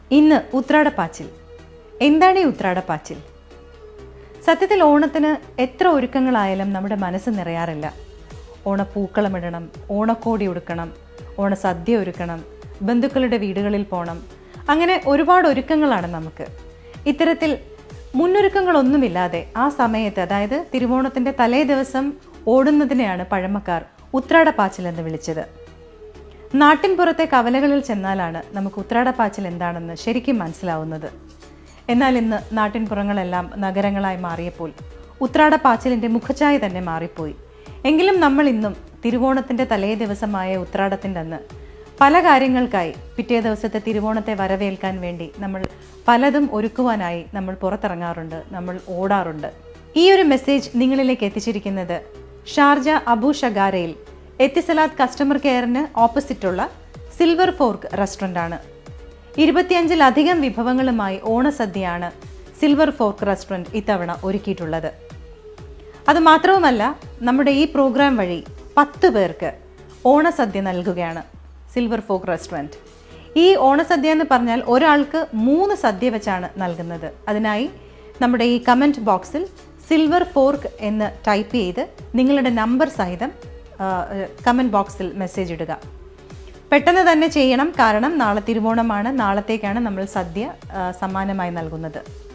ഇന്ന് ഉത്രാടപ്പാച്ചിൽ എന്താണ് ഈ ഉത്രാടപ്പാച്ചിൽ സത്യത്തിൽ ഓണത്തിന് എത്ര ഒരുക്കങ്ങളായാലും നമ്മുടെ മനസ്സ് നിറയാറില്ല ഓണപ്പൂക്കളമിടണം ഓണക്കോടി ഉടുക്കണം ഓണസദ്യ ഒരുക്കണം ബന്ധുക്കളുടെ വീടുകളിൽ പോകണം അങ്ങനെ ഒരുപാട് ഒരുക്കങ്ങളാണ് നമുക്ക് ഇത്തരത്തിൽ മുന്നൊരുക്കങ്ങളൊന്നുമില്ലാതെ ആ സമയത്ത് അതായത് തിരുവോണത്തിൻ്റെ തലേ ദിവസം ഓടുന്നതിനെയാണ് പഴമക്കാർ ഉത്രാടപ്പാച്ചിൽ എന്ന് വിളിച്ചത് നാട്ടിൻപുറത്തെ കവലകളിൽ ചെന്നാലാണ് നമുക്ക് ഉത്രാടപ്പാച്ചിൽ എന്താണെന്ന് ശരിക്കും മനസ്സിലാവുന്നത് എന്നാൽ ഇന്ന് നാട്ടിൻപുറങ്ങളെല്ലാം നഗരങ്ങളായി മാറിയപ്പോൾ ഉത്രാടപ്പാച്ചിലിൻ്റെ മുഖഛായ തന്നെ മാറിപ്പോയി എങ്കിലും നമ്മൾ ഇന്നും തിരുവോണത്തിൻ്റെ തലേ ദിവസമായ ഉത്രാടത്തിൻ്റെ അന്ന് പല കാര്യങ്ങൾക്കായി പിറ്റേ ദിവസത്തെ തിരുവോണത്തെ വരവേൽക്കാൻ വേണ്ടി നമ്മൾ പലതും ഒരുക്കുവാനായി നമ്മൾ പുറത്തിറങ്ങാറുണ്ട് നമ്മൾ ഓടാറുണ്ട് ഈ ഒരു മെസ്സേജ് നിങ്ങളിലേക്ക് എത്തിച്ചിരിക്കുന്നത് ഷാർജ അബു ഷഗാരയിൽ എത്തിസലാത്ത് കസ്റ്റമർ കെയറിന് ഓപ്പോസിറ്റുള്ള സിൽവർ ഫോർക്ക് റെസ്റ്റോറൻ്റ് ആണ് ഇരുപത്തിയഞ്ചിലധികം വിഭവങ്ങളുമായി ഓണസദ്യയാണ് സിൽവർ ഫോർക്ക് റെസ്റ്റോറൻറ്റ് ഇത്തവണ ഒരുക്കിയിട്ടുള്ളത് അതുമാത്രവുമല്ല നമ്മുടെ ഈ പ്രോഗ്രാം വഴി പത്ത് പേർക്ക് ഓണസദ്യ നൽകുകയാണ് സിൽവർ ഫോക്ക് റെസ്റ്റോറൻറ്റ് ഈ ഓണസദ്യ എന്ന് പറഞ്ഞാൽ ഒരാൾക്ക് മൂന്ന് സദ്യ വെച്ചാണ് നൽകുന്നത് അതിനായി നമ്മുടെ ഈ കമൻറ്റ് ബോക്സിൽ സിൽവർ ഫോർക്ക് എന്ന് ടൈപ്പ് ചെയ്ത് നിങ്ങളുടെ നമ്പർ സഹിതം കമൻറ്റ് ബോക്സിൽ മെസ്സേജ് ഇടുക പെട്ടെന്ന് തന്നെ ചെയ്യണം കാരണം നാളെ തിരുവോണമാണ് നാളത്തേക്കാണ് നമ്മൾ സദ്യ ആ, സമ്മാനമായി നൽകുന്നത്